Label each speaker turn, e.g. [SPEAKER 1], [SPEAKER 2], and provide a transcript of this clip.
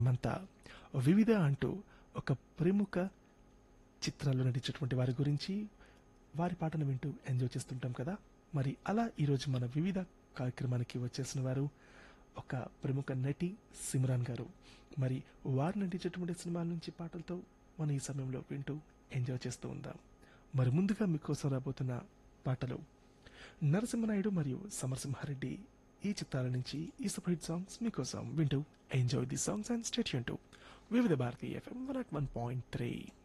[SPEAKER 1] మంతా వివిధ అంటూ ఒక ప్రముఖ చిత్రాల్లో నటించేటువంటి వారి గురించి వారి పాటను వింటూ ఎంజాయ్ చేస్తుంటాం కదా మరి అలా ఈరోజు మన వివిధ కార్యక్రమానికి వచ్చేసిన వారు ఒక ప్రముఖ నటి సిమ్రాన్ గారు మరి వారు నటించేటువంటి సినిమాల నుంచి పాటలతో మనం ఈ సమయంలో వింటూ ఎంజాయ్ చేస్తూ ఉందాం మరి ముందుగా మీకోసం రాబోతున్న పాటలు నరసింహనాయుడు మరియు సమరసింహారెడ్డి ఈ చిత్రాల నుంచి ఈ సూపర్ హిట్ సాంగ్స్ మీకోసం వింటూ enjoy the songs and stay tuned to Vividh Bharati FM one at one point three